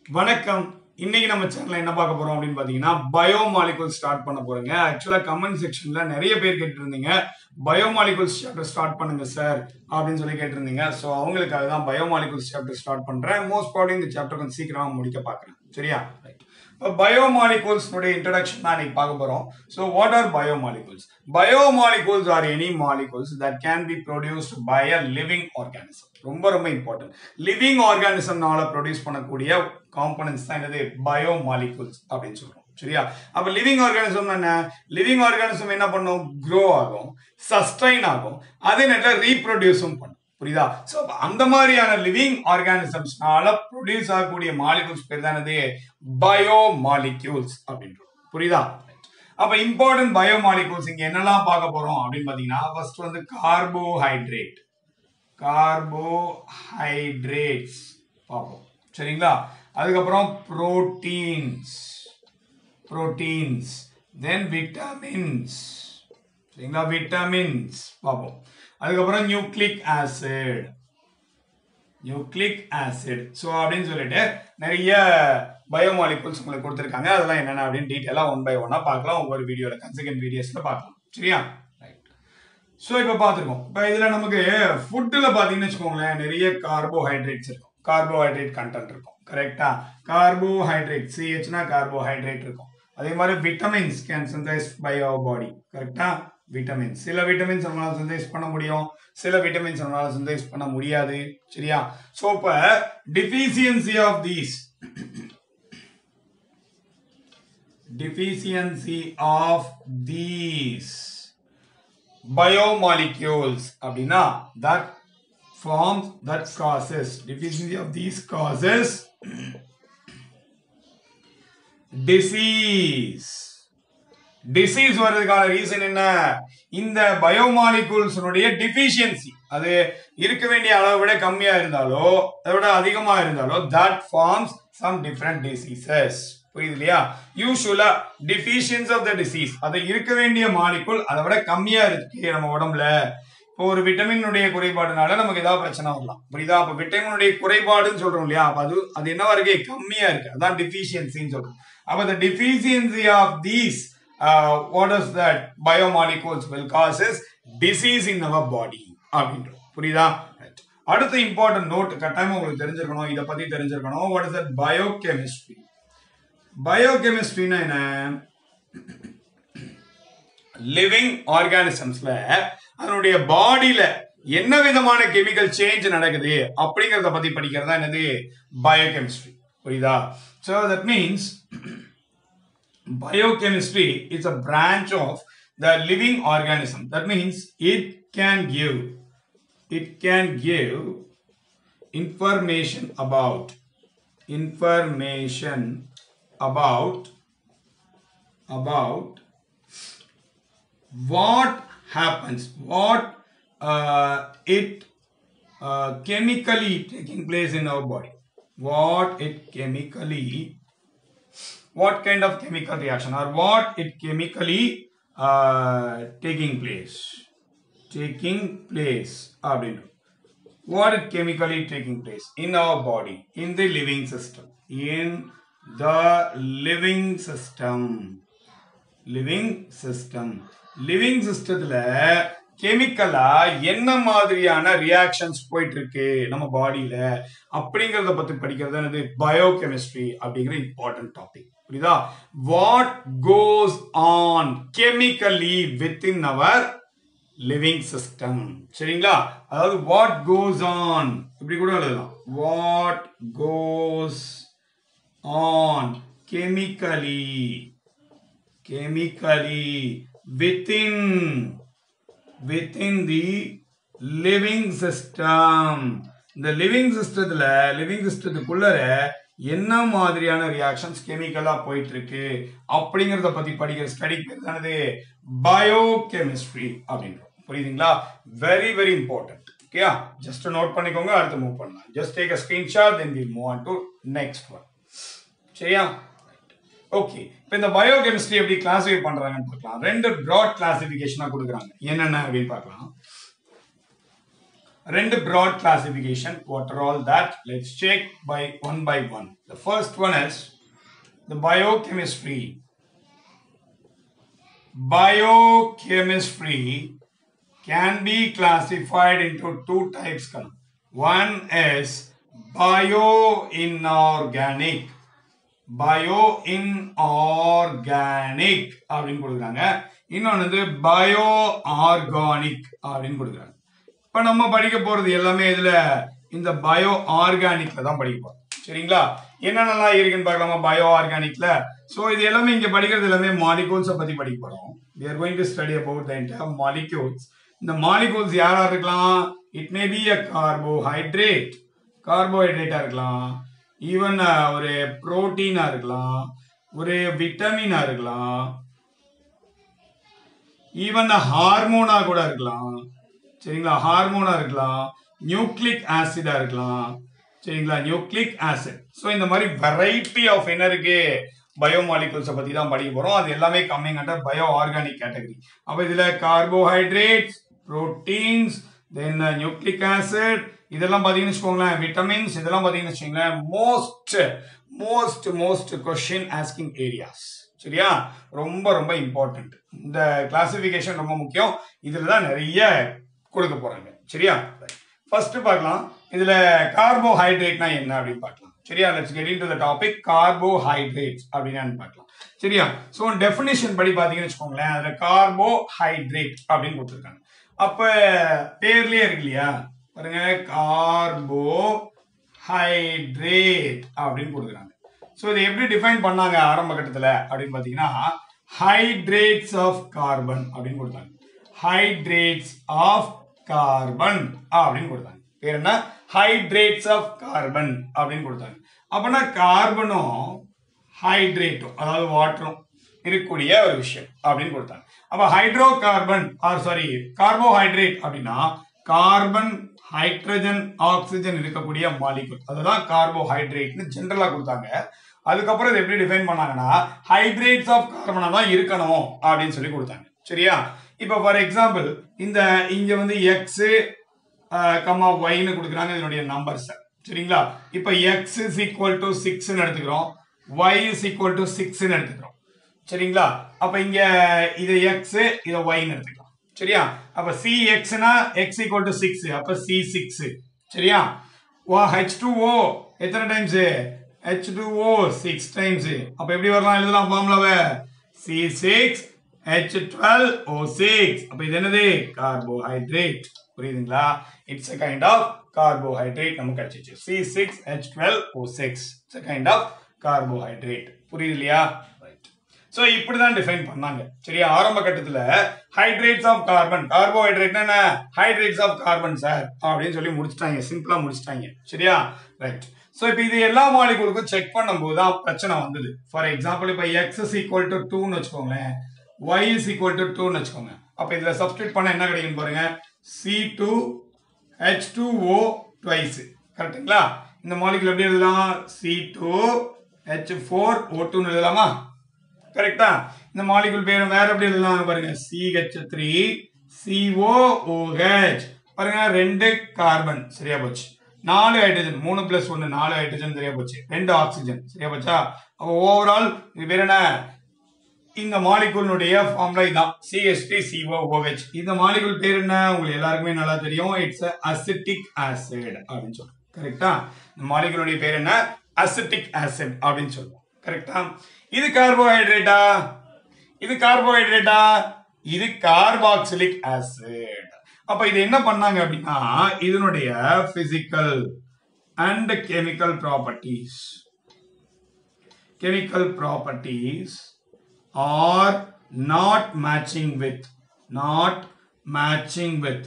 வணக்கம் இன்னைக்கு நம்ம சேனல்ல என்ன பார்க்க போறோம் அப்படின்னு பாத்தீங்கன்னா பயோமாலிகுல் ஸ்டார்ட் பண்ண போறோங்க ஆக்சுவலா கமெண்ட் செக்ஷன்ல நிறைய பேர் கேட்டிருந்தீங்க பயோமாலிகுல்ஸ் சாப்டர் ஸ்டார்ட் பண்ணுங்க சார் அப்படின்னு சொல்லி கேட்டிருந்தீங்க ஸோ அவங்களுக்காக தான் பயோமாலிகுல்ஸ் சாப்டர் ஸ்டார்ட் பண்றேன் மோஸ்ட் ப்ராப்ளி இந்த சாப்டர் கொஞ்சம் சீக்கிரமா முடிக்க பார்க்கறேன் சரியா இப்போ பயோமாலிகூல்ஸ்னுடைய இன்ட்ரடக்ஷன் தான் இன்னைக்கு பார்க்க போறோம் so what are biomolecules biomolecules are any molecules that can be produced by a living organism ரொம்ப ரொம்ப இம்பார்ட்டன்ட் லிவிங் ஆர்கானிசம்னால ப்ரொடியூஸ் பண்ணக்கூடிய காம்பனன்ட்ஸ் தான் என்னது பயோமாலிகூல்ஸ் அப்படின்னு சொல்றோம் சரியா அப்ப லிவிங் ஆர்கானிசம் என்ன லிவிங் ஆர்கானிசம் என்ன பண்ணும் க்ரோ ஆகும் சஸ்டைன் ஆகும் அதே நேரத்தில் ரீப்ரொடியூஸும் பண்ணும் புரியுதா சோ அந்த மாதிரியான லிவிங் ஆர்கானிசம்ஸ்னால ப்ரொடியூஸ் ஆகக்கூடிய மாலிகூல்ஸ் பேர் தான் என்னது பயோ மாலிக்யூல்ஸ் அப்படின்றோம் புரியுதா அப்ப இம்பார்ட்டன்ட் பயோ மாலிகூல்ஸ் இங்க என்னெல்லாம் பார்க்க போறோம் அப்படின்னு பாத்தீங்கன்னா ஃபர்ஸ்ட் வந்து கார்போஹைட்ரேட் கார்போஹைட்ரேட்ஸ் பார்ப்போம் சரிங்களா அதுக்கப்புறம் புரோட்டீன்ஸ் புரோட்டீன்ஸ் தென் விட்டமின்ஸ் சரிங்களா விட்டமின்ஸ் பார்ப்போம் அதுக்கப்புறம் nucleic acid nucleic acid so அப்படின்னு சொல்லிட்டு நிறைய பயோமாலிகூல்ஸ் உங்களுக்கு கொடுத்துருக்காங்க அதெல்லாம் என்னென்ன அப்படின்னு டீட்டெயிலாக ஒன் பை ஒன்னாக பார்க்கலாம் ஒவ்வொரு வீடியோட கன்செகண்ட் வீடியோஸில் பார்க்கலாம் சரியா ரைட் ஸோ இப்போ பார்த்துருக்கோம் இப்போ இதில் நமக்கு ஃபுட்டில் பார்த்தீங்கன்னு வச்சுக்கோங்களேன் நிறைய கார்போஹைட்ரேட்ஸ் இருக்கும் கார்போஹைட்ரேட் கண்டென்ட் இருக்கும் கரெக்டா கார்போஹைட்ரேட் சிஹெச்னா கார்போஹைட்ரேட் இருக்கும் அதே மாதிரி vitamins can synthesise by our body கரெக்டா விட்டமின்ஸ் சில விட்டமின்ஸ் நம்மளால சிந்தைஸ் பண்ண முடியும் சில விட்டமின்ஸ் நம்மளால சிந்தைஸ் பண்ண முடியாது சரியா ஸோ இப்போ deficiency of these deficiency of these biomolecules அப்படின்னா that forms that causes deficiency of these causes disease disease வர்றதுக்கான ரீசன் என்ன இந்த பயோமாலிகூல்ஸனுடைய டிஃபிஷியன்சி அது இருக்க வேண்டிய அளவை விட கம்மியா இருந்தாலோ அதை விட அதிகமா இருந்தாலோ that forms some different diseases புரியுது இல்லையா யூஸ்வலா டிஃபிஷியன்ஸ் ஆஃப் த டிசீஸ் அது இருக்க வேண்டிய மாலிகுல் அதை விட கம்மியா இருக்கு நம்ம உடம்புல இப்போ ஒரு விட்டமினுடைய குறைபாடுனால நமக்கு ஏதாவது பிரச்சனை வரலாம் புரியுதா அப்ப விட்டமினுடைய குறைபாடுன்னு சொல்றோம் இல்லையா அப்ப அது அது என்னவா இருக்கு கம்மியா இருக்கு அதான் டிஃபிஷியன்சின்னு சொல்றோம் அப்ப the deficiency of these uh, what is that biomolecules will causes disease in our body அப்படின்றோம் புரியுதா Right. அடுத்த இம்பார்ட்டன்ட் நோட் கட்டாயமா உங்களுக்கு தெரிஞ்சிருக்கணும் இதை பத்தி தெரிஞ்சிருக்கணும் வாட் இஸ் தட் பயோகெமிஸ்ட்ரி பயோகெமிஸ்ட்ரினா என்ன லிவிங் ஆர்கானிசம்ஸ்ல அதனுடைய பாடியில என்ன விதமான கெமிக்கல் சேஞ்ச் நடக்குது அப்படிங்கறத பத்தி படிக்கிறது தான் என்னது பயோகெமிஸ்ட்ரி புரியுதா so that means biochemistry is a branch of the living organism that means it can give it can give information about information about about what happens what uh, it uh, chemically taking place in our body what it chemically what kind of chemical reaction or what it chemically uh, taking place taking place அப்படின்னு what it chemically taking place in our body in the living system in the living system living system living systemத்துல கெமிக்கலா என்ன மாதிரியான reactions போயிட்டு இருக்கு நம்ம பாடியில அப்படிங்கறத பத்தி படிக்கிறது என்னது பயோகெமிஸ்ட்ரி அப்படிங்கிற இம்பார்ட்டன்ட் டாபிக் புரியுதா what goes on chemically within our living system சரிங்களா அதாவது வாட் கோஸ் ஆன் இப்படி கூட எழுதலாம் what goes on chemically chemically within within the living system இந்த லிவிங் சிஸ்டத்துல லிவிங் சிஸ்டத்துக்குள்ளர என்ன மாதிரியான ரியாக்ஷன்ஸ் கெமிக்கலா போயிட்டு இருக்கு அப்படிங்கறத பத்தி படிக்கிற ஸ்டடி பேர் தானது பயோகெமிஸ்ட்ரி அப்படின்றோம் புரியுதுங்களா வெரி வெரி இம்பார்ட்டன்ட் ஓகேயா ஜஸ்ட் நோட் பண்ணிக்கோங்க அடுத்து மூவ் பண்ணலாம் just take a screenshot then will move on to next one சரியா ஓகே இப்போ இந்த பயோகெமிஸ்ட்ரி எப்படி கிளாசிஃபை பண்றாங்கன்னு பார்க்கலாம் ரெண்டு ப்ராட் கிளாசிஃபிகேஷனா கொடுக்குறாங்க என்னென்ன அப்படின்னு பார்க்கலாம் ரெண்டு broad classification what are all that let's check by one by one the first one is the biochemistry biochemistry can be classified into two types come one is bioinorganic bio inorganic அப்படின்னு கொடுக்குறாங்க இன்னொன்று வந்து bio organic அப்படின்னு கொடுக்குறாங்க இப்போ நம்ம படிக்க போறது எல்லாமே இதுல இந்த பயோ ஆர்கானிக்ல தான் படிக்க போறோம் சரிங்களா என்னென்னலாம் இருக்குன்னு பார்க்கலாமா பயோ ஆர்கானிக்ல ஸோ இது எல்லாமே இங்க படிக்கிறது எல்லாமே மாலிகூல்ஸை பத்தி படிக்க போறோம் we are going to study about the entire molecules இந்த மாலிகூல்ஸ் யாரா இருக்கலாம் it may be a carbohydrate கார்போஹைட்ரேட்டா இருக்கலாம் ஈவன் ஒரு புரோட்டீனா இருக்கலாம் ஒரு விட்டமினா இருக்கலாம் ஈவன் ஹார்மோனா கூட இருக்கலாம் சரிங்களா ஹார்மோனா இருக்கலாம் நியூக்ளிக் ஆசிடா இருக்கலாம் சரிங்களா நியூக்ளிக் ஆசிட் ஸோ இந்த மாதிரி வெரைட்டி ஆஃப் என்ன இருக்கு பயோமாலிகுல்ஸை பத்தி தான் படிக்க போறோம் அது எல்லாமே coming under bio organic category அப்போ இதுல carbohydrates proteins then nucleic acid இதெல்லாம் பார்த்தீங்கன்னு வச்சுக்கோங்களேன் விட்டமின்ஸ் இதெல்லாம் பார்த்தீங்கன்னு வச்சுக்கோங்களேன் most most most question asking areas சரியா ரொம்ப ரொம்ப இம்பார்ட்டன்ட் இந்த கிளாசிஃபிகேஷன் ரொம்ப முக்கியம் இதில் தான் நிறைய கொடுக்க போறாங்க சரியா ஃபர்ஸ்ட் பார்க்கலாம் இதுல கார்போஹைட்ரேட்னா என்ன அப்படின்னு பார்க்கலாம் சரியா let's get into the topic carbohydrates அப்படின்னு பார்க்கலாம் சரியா ஸோ டெஃபினேஷன் படி பார்த்தீங்கன்னு வச்சுக்கோங்களேன் அதுல கார்போஹைட்ரேட் அப்படின்னு கொடுத்துருக்காங்க அப்ப பேர்லயே இருக்கு இல்லையா பாருங்க கார்போ ஹைட்ரேட் அப்படின்னு கொடுக்குறாங்க ஸோ இதை எப்படி டிஃபைன் பண்ணாங்க ஆரம்ப கட்டத்தில் அப்படின்னு பார்த்தீங்கன்னா ஹைட்ரேட்ஸ் ஆஃப் கார்பன் அப்படின்னு கொடுத்தாங்க ஹைட்ரேட்ஸ் ஆஃப் கார்பன் அப்படின்னு கொடுத்தாங்க பேர் என்ன ஹைட்ரேட்ஸ் ஆஃப் கார்பன் அப்படின்னு கொடுத்தாங்க அப்பனா கார்பனும் ஹைட்ரேட்டும் அதாவது வாட்டரும் இருக்கக்கூடிய ஒரு விஷயம் அப்படின்னு கொடுத்தாங்க அப்ப hydrocarbon or sorry carbohydrate அப்படின்னா கார்பன் ஹைட்ரஜன் ஆக்சிஜன் இருக்கக்கூடிய மாலிகுல் அதுதான் கார்போஹைட்ரேட்னு ஜென்ரலா கொடுத்தாங்க அதுக்கப்புறம் இதை எப்படி டிஃபைன் பண்ணாங்கன்னா ஹைட்ரேட்ஸ் ஆஃப் கார்பனா தான் இருக்கணும் அப்படின்னு சொல்லி கொடுத்தாங்க சரியா இப்போ ஃபார் எக்ஸாம்பிள் இந்த இங்க வந்து எக்ஸ் கமா ஒய்னு கொடுக்குறாங்க இதனுடைய நம்பர்ஸ் சரிங்களா இப்போ எக்ஸ் இஸ் ஈக்குவல் டு சிக்ஸ்னு எடுத்துக்கிறோம் ஒய் இஸ் ஈக்குவல் டு சிக்ஸ்னு எடுத்துக்கிறோம் சரிங்களா அப்ப இங்க இது எக்ஸ் இதை ஒய்னு எடுத்துக்கலாம் சரியா அப்ப சி எக்ஸ்னா எக்ஸ் ஈக்குவல் டு சிக்ஸ் அப்ப சி சிக்ஸ் சரியா வா ஹெச் டூ ஓ எத்தனை times H two O six times அப்ப எப்படி வரலாம் எழுதலாம் ஃபார்முலாவை C six H twelve O six அப்ப இது என்னது கார்போஹைட்ரேட் புரியுதுங்களா it's a kind of carbohydrate நமக்கு கிடைச்சிச்சு C six H twelve O six it's a kind of carbohydrate புரியுது இல்லையா ரைட் ஸோ இப்படிதான் டிஃபைன் பண்ணாங்க சரியா ஆரம்ப கட்டத்துல ஹைட்ரேட்ஸ் ஆஃப் கார்பன் கார்போஹைட்ரேட்னா என்ன ஹைட்ரேட்ஸ் ஆஃப் கார்பன் சார் அப்படின்னு சொல்லி முடிச்சிட்டாங்க சிம்பிளா முடிச்சிட்டாங்க சரியா ரைட் ஸோ இப்போ இது எல்லா மாலிகுலுக்கும் செக் பண்ணும்போது தான் பிரச்சனை வந்தது ஃபார் எக்ஸாம்பிள் இப்போ எக்ஸ் இஸ் ஈக்குவல் டு டூன்னு வச்சுக்கோங்களேன் ஒய் இஸ் ஈக்குவல் டு டூன்னு வச்சுக்கோங்க அப்போ இதில் சப்ஸ்டியூட் பண்ண என்ன கிடைக்கும் பாருங்க C two H two O twice கரெக்டுங்களா இந்த மாலிகுல் எப்படி எழுதலாம் C two H four O டூன்னு எழுதலாமா கரெக்டா இந்த மாலிகுல் பேர் வேற எப்படி எழுதலாம் பாருங்க சிஹெச் த்ரீ சிஓஓஹெச் பாருங்க ரெண்டு கார்பன் சரியா போச்சு நாலு ஹைட்ரஜன் மூணு பிளஸ் ஒன்னு நாலு ஹைட்ரஜன் சரியா போச்சு ரெண்டு ஆக்சிஜன் சரியா போச்சா அப்போ ஓவரால் இது பேர் என்ன இந்த மாலிகுலினுடைய ஃபார்முலா இதான் சிஎஸ்டி சிஓஓஹெச் இந்த மாலிகுல் பேர் என்ன உங்களுக்கு எல்லாருக்குமே நல்லா தெரியும் இட்ஸ் அசிட்டிக் ஆசிட் அப்படின்னு சொல்றோம் கரெக்டா இந்த மாலிகுலுடைய பேர் என்ன அசிட்டிக் ஆசிட் அப்படின்னு சொல்லுவோம் கரெக்டா இது கார்போஹைட்ரேட்டா இது கார்போஹைட்ரேட்டா இது கார்பாக்சிலிக் ஆசிட் அப்ப இது என்ன பண்ணாங்க அப்படின்னா இதனுடைய physical and chemical properties chemical properties are not matching with not matching with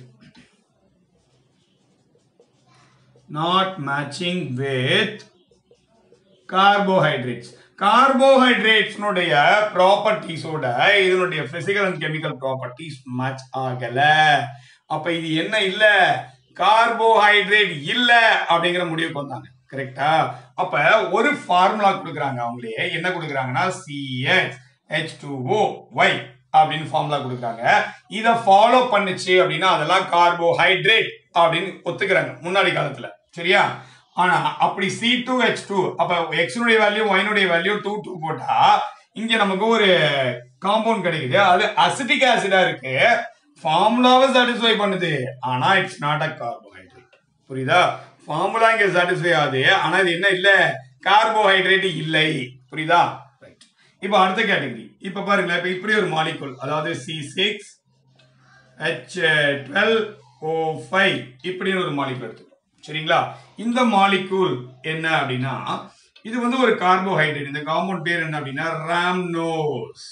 not matching with carbohydrates carbohydrates னுடைய ப்ராப்பர்ட்டிஸோட இதனுடைய physical and chemical properties match ஆகல அப்ப இது என்ன இல்ல கார்போஹைட்ரேட் இல்ல அப்படிங்கிற முடிவுக்கு வந்தாங்க கரெக்டா அப்ப ஒரு ஃபார்முலா கொடுக்குறாங்க அவங்களே என்ன கொடுக்குறாங்கன்னா C x H two O y அப்படின்னு ஃபார்முலா கொடுக்குறாங்க இதை ஃபாலோ பண்ணுச்சு அப்படின்னா அதெல்லாம் கார்போஹைட்ரேட் அப்படின்னு ஒத்துக்கிறாங்க முன்னாடி காலத்துல சரியா ஆனா அப்படி சி டூ ஹெச் டூ அப்ப எக்ஸனுடைய வேல்யூ ஒயினுடைய வேல்யூ டூ டூ போட்டா இங்க நமக்கு ஒரு காம்பவுண்ட் கிடைக்குது அது அசிட்டிக் ஆசிடா இருக்கு ஃபார்முலாவை சாட்டிஸ்ஃபை பண்ணுது ஆனா இட்ஸ் நாட் அ கார்போஹைட்ரேட் புரியுதா ஃபார்முலா இங்க சாட்டிஸ்ஃபை ஆகுது ஆனா இது என்ன இல்ல கார்போஹைட்ரேட் இல்லை புரியுதா ரைட் இப்போ அடுத்த கேட்டகரி இப்போ பாருங்களேன் இப்போ இப்படி ஒரு மாலிகுல் அதாவது C six H twelve O five இப்படின்னு ஒரு மாலிகுல் எடுத்துக்கணும் சரிங்களா இந்த மாலிகுல் என்ன அப்படின்னா இது வந்து ஒரு கார்போஹைட்ரேட் இந்த காம்பவுண்ட் பேர் என்ன அப்படின்னா ராம்னோஸ்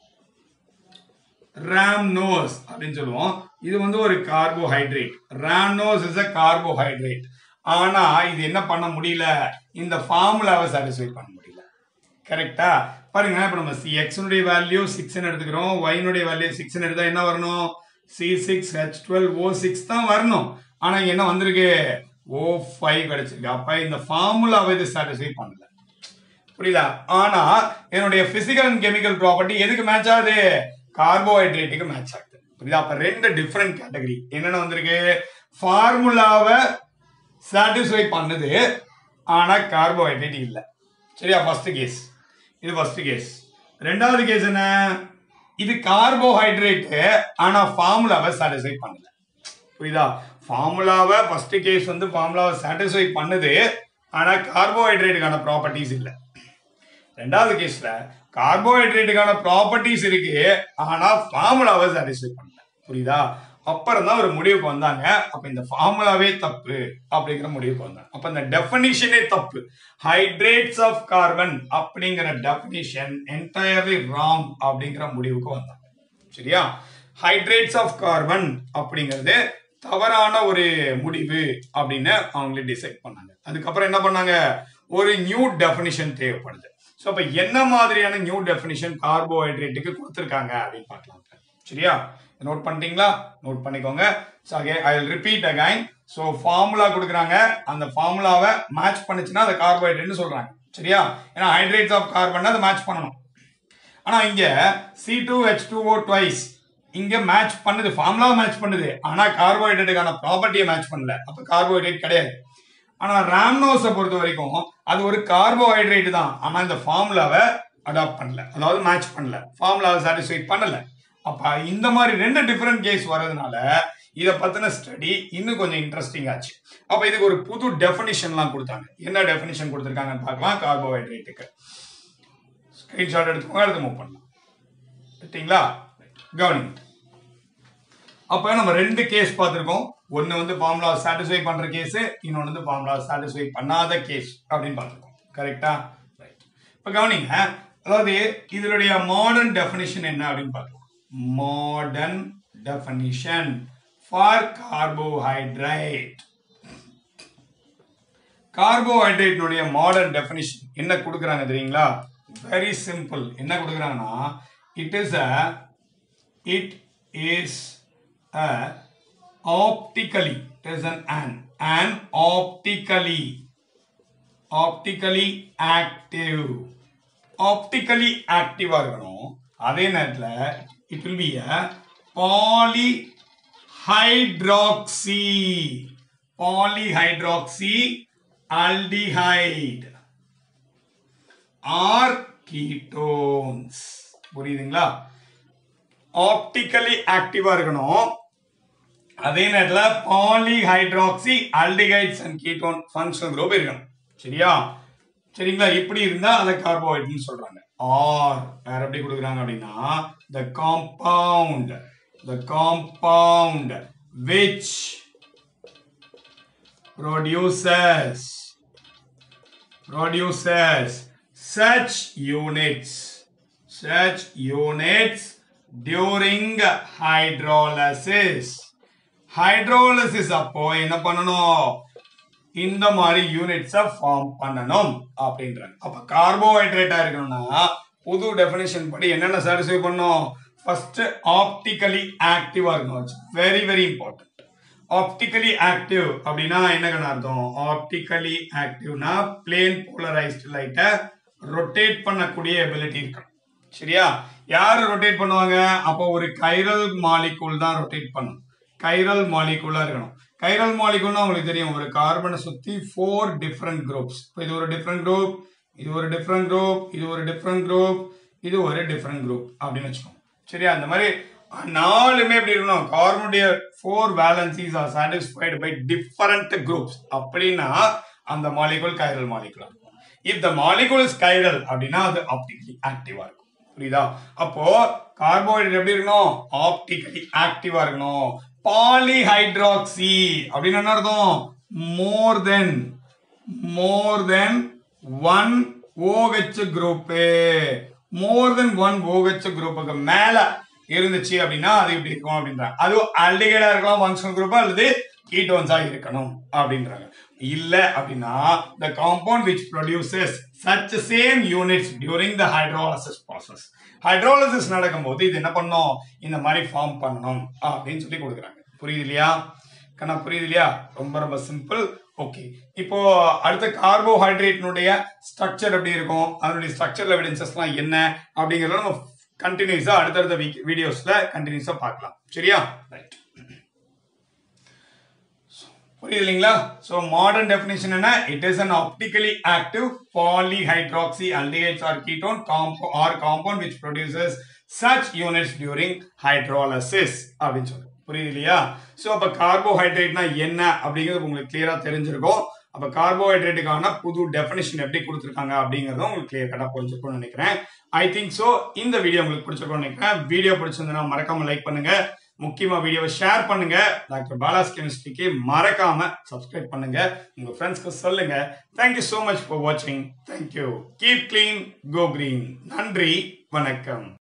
ராம்னோஸ் அப்படின்னு சொல்லுவோம் இது வந்து ஒரு carbohydrate rhamnose is a carbohydrate ஆனா இது என்ன பண்ண முடியல இந்த ஃபார்முலாவை சாட்டிஸ்ஃபை பண்ண முடியல கரெக்டா பாருங்க இப்போ நம்ம சி எக்ஸனுடைய வேல்யூ சிக்ஸ்னு எடுத்துக்கிறோம் ஒயினுடைய வேல்யூ சிக்ஸ்னு எடுத்தா என்ன வரணும் C six H twelve O six தான் வரணும் ஆனா இங்க என்ன வந்திருக்கு ஓ ஃபைவ் கிடைச்சிருக்கு அப்ப இந்த ஃபார்முலாவை இது சாட்டிஸ்ஃபை பண்ணல புரியுதா ஆனா என்னுடைய பிசிக்கல் அண்ட் கெமிக்கல் ப்ராப்பர்ட்டி எதுக்கு மேட்ச் ஆகுது கார்போஹைட்ரேட்டுக்கு மேட்ச் ஆகுது புரியுதா அப்ப ரெண்டு டிஃப்ரெண்ட் கேட்டகரி என்னென்ன வந்திருக்கு ஃபார்முலாவை சாட்டிஸ்ஃபை பண்ணுது ஆனா கார்போஹைட்ரேட் இல்லை சரியா ஃபர்ஸ்ட் கேஸ் இது ஃபர்ஸ்ட் கேஸ் ரெண்டாவது கேஸ் என்ன இது கார்போஹைட்ரேட் ஆனா ஃபார்முலாவை சாட்டிஸ்ஃபை பண்ணல புரியுதா ஃபார்முலாவை ஃபர்ஸ்ட் கேஸ் வந்து ஃபார்முலாவை சாட்டிஸ்ஃபை பண்ணுது ஆனா கார்போஹைட்ரேட்டுக்கான ப்ராப்பர்ட்டிஸ் இல்லை ரெண்டாவது கேஸ்ல கார்போஹைட்ரேட்டுக்கான ப்ராப்பர்ட்டிஸ் இருக்கு ஆனா ஃபார்முலாவை சாட்டிஸ்ஃபை பண்ணல புரியுதா அப்புறம் தான் ஒரு முடிவுக்கு வந்தாங்க அப்ப இந்த ஃபார்முலாவே தப்பு அப்படிங்கிற முடிவுக்கு வந்தாங்க அப்ப இந்த டெஃபினிஷனே தப்பு ஹைட்ரேட்ஸ் ஆஃப் கார்பன் அப்படிங்கிற டெஃபினிஷன் என்டையர்லி ராங் அப்படிங்கிற முடிவுக்கு வந்தாங்க சரியா ஹைட்ரேட்ஸ் ஆஃப் கார்பன் அப்படிங்கிறது தவறான ஒரு முடிவு அப்படின்னு அவங்களே டிசைட் பண்ணாங்க அதுக்கப்புறம் என்ன பண்ணாங்க ஒரு நியூ டெஃபினிஷன் தேவைப்படுது ஸோ அப்போ என்ன மாதிரியான நியூ டெஃபினிஷன் கார்போஹைட்ரேட்டுக்கு கொடுத்துருக்காங்க அப்படின்னு பார்க்கலாம் சரியா நோட் பண்ணிட்டீங்களா நோட் பண்ணிக்கோங்க so okay I will repeat again so formula கொடுக்குறாங்க அந்த ஃபார்முலாவை மேட்ச் பண்ணுச்சுன்னா அதை கார்போஹைட்ரேட்னு சொல்றாங்க சரியா ஏன்னா ஹைட்ரேட்ஸ் ஆஃப் கார்பன் அதை மேட்ச் பண்ணணும் ஆனா இங்க C two H two O twice இங்க மேட்ச் பண்ணுது ஃபார்முலா மேட்ச் பண்ணுது ஆனா கார்போஹைட்ரேட்டுக்கான ப்ராப்பர்ட்டியை மேட்ச் பண்ணல அப்ப கார்போஹைட்ரேட் கிடையாது ஆனா ராம்னோஸை பொறுத்த வரைக்கும் அது ஒரு கார்போஹைட்ரேட் தான் ஆனா இந்த ஃபார்முலாவை அடாப்ட் பண்ணல அதாவது மேட்ச் பண்ணல ஃபார்முலாவை சாட்டிஸ்ஃபை பண்ணல அப்ப இந்த மாதிரி ரெண்டு டிஃப்ரெண்ட் கேஸ் வர்றதுனால இதை பத்தின ஸ்டடி இன்னும் கொஞ்சம் இன்ட்ரெஸ்டிங் ஆச்சு அப்ப இதுக்கு ஒரு புது டெஃபினிஷன்லாம் கொடுத்தாங்க என்ன டெஃபினிஷன் கொடுத்துருக்காங்கன்னு பார்க்கலாம் கார்போஹைட்ரேட்டுக்கு ஸ்கிரீன்ஷாட் எடுத்துக்கோங்க எடுத்து மூவ் பண்ணலாம் சரிங்களா கவனிங்க அப்ப நம்ம ரெண்டு கேஸ் பார்த்துருக்கோம் ஒன்னு வந்து ஃபார்முலா சாட்டிஸ்ஃபை பண்ற கேஸ் இன்னொன்னு வந்து ஃபார்முலா சாட்டிஸ்ஃபை பண்ணாத கேஸ் அப்படின்னு பார்த்துருக்கோம் கரெக்டா ரைட் இப்ப கவனிங்க அதாவது இதனுடைய மாடர்ன் டெஃபினிஷன் என்ன அப்படின்னு பார்க்கலாம் மாடர்ன் டெஃபினிஷன் ஃபார் கார்போஹைட்ரேட் கார்போஹைட்ரேட்னுடைய மாடர்ன் டெஃபினிஷன் என்ன கொடுக்குறாங்க தெரியுங்களா வெரி சிம்பிள் என்ன கொடுக்குறாங்கன்னா it is a it is a optically it is an an an optically optically active optically ஆக்டிவா இருக்கணும் அதே நேரத்தில் it will be a polyhydroxy polyhydroxy aldehyde or ketones புரியுதுங்களா ஆப்டிக்கலி ஆக்டிவா இருக்கணும் அதே நேரத்தில் polyhydroxy aldehydes and ketone functional group இருக்கணும் சரியா சரிங்களா இப்படி இருந்தா அதை கார்போஹைட்ரேட்னு சொல்றாங்க ஆர் வேற எப்படி கொடுக்குறாங்க அப்படின்னா the compound the compound which produces produces such units such units during hydrolysis hydrolysis அப்போ என்ன பண்ணணும் இந்த மாதிரி யூனிட்ஸை ஃபார்ம் பண்ணணும் அப்படின்றாங்க அப்ப கார்போஹைட்ரேட்டா இருக்கணும்னா புது டெஃபினேஷன் படி என்னென்ன சாட்டிஸ்ஃபை பண்ணும் ஃபர்ஸ்ட் ஆப்டிக்கலி ஆக்டிவா இருக்கணும் very very important optically active அப்படின்னா என்ன அர்த்தம் ஆப்டிக்கலி ஆக்டிவ்னா பிளேன் போலரைஸ்டு லைட்டை ரொட்டேட் பண்ணக்கூடிய எபிலிட்டி இருக்கணும் சரியா யார் ரொட்டேட் பண்ணுவாங்க அப்போ ஒரு கைரல் மாலிகூல் தான் ரொட்டேட் பண்ணும் கைரல் மாலிகூலா இருக்கணும் கைரல் மாலிகூல்னா உங்களுக்கு தெரியும் ஒரு கார்பனை சுத்தி ஃபோர் டிஃப்ரெண்ட் குரூப்ஸ் இப்போ இது ஒரு டிஃப்ரெண்ட் குரூப் இது ஒரு டிஃப்ரெண்ட் குரூப் இது ஒரு டிஃப்ரெண்ட் குரூப் இது ஒரு டிஃப்ரெண்ட் குரூப் அப்படின்னு வச்சுக்கோங்க சரியா அந்த மாதிரி நாலுமே எப்படி இருக்கணும் கார்பனுடைய four valencies are satisfied by different groups அப்படின்னா அந்த மாலிகூல் கைரல் மாலிகூலா இருக்கும் if the molecule is chiral அப்படின்னா அது ஆப்டிகலி ஆக்டிவா இருக்கும் புரியுதா அப்போ கார்போஹைட்ரேட் எப்படி இருக்கணும் ஆப்டிகலி ஆக்டிவா இருக்கணும் பாலிஹைட்ராக்சி அப்படின்னு என்ன அர்த்தம் more than more than one OH group more than one OH குரூப்புக்கு மேல இருந்துச்சு அப்படின்னா அது இப்படி இருக்கும் அப்படின்றாங்க அதுவும் அல்டிகைடா இருக்கலாம் ஃபங்க்ஷனல் குரூப் அல்லது கீட்டோன்ஸா இருக்கணும் அப்படின்றாங்க இல்ல அப்படின்னா the compound which produces such same units during the hydrolysis process hydrolysis நடக்கும்போது இது என்ன பண்ணும் இந்த மாதிரி ஃபார்ம் பண்ணணும் அப்படின்னு சொல்லி கொடுக்குறாங்க புரியுது இல்லையா கண்ணா புரியுது இல்லையா ரொம்ப ரொம்ப சிம்பிள் ஓகே இப்போ அடுத்த கார்போஹைட்ரேட்னுடைய ஸ்ட்ரக்சர் எப்படி இருக்கும் அதனுடைய ஸ்ட்ரக்சரல் எவிடன்சஸ்லாம் என்ன அப்படிங்கறத நம்ம கண்டினியூஸா அடுத்தடுத்த வீடியோஸ்ல கண்டினியூஸா பார்க்கலாம் சரியா ரைட் புரியுது இல்லைங்களா ஸோ மாடர்ன் டெஃபினேஷன் என்ன it is an optically active polyhydroxy aldehydes or ketone compo or compound which produces such units during hydrolysis அப்படின்னு சொல்றோம் புரியுது இல்லையா ஸோ அப்போ கார்போஹைட்ரேட்னா என்ன அப்படிங்கிறது உங்களுக்கு கிளியரா தெரிஞ்சிருக்கும் அப்போ கார்போஹைட்ரேட்டுக்கான புது டெஃபினேஷன் எப்படி கொடுத்துருக்காங்க அப்படிங்கறத உங்களுக்கு கிளியர் கட்டா புரிஞ்சிருக்கும்னு நினைக்கிறேன் ஐ திங்க் ஸோ இந்த வீடியோ உங்களுக்கு பிடிச்சிருக்கும்னு நினைக்கிறேன் வீடியோ பிடிச்சிருந்ததுன்னா மறக்காம லைக் பண்ணுங்க முக்கியமா வீடியோவை ஷேர் பண்ணுங்க டாக்டர் பாலாஸ் கெமிஸ்ட்ரிக்கு மறக்காம சப்ஸ்கிரைப் பண்ணுங்க உங்க ஃப்ரெண்ட்ஸ்க்கு சொல்லுங்க தேங்க்யூ so மச் ஃபார் வாட்சிங் thank you keep clean go green நன்றி வணக்கம்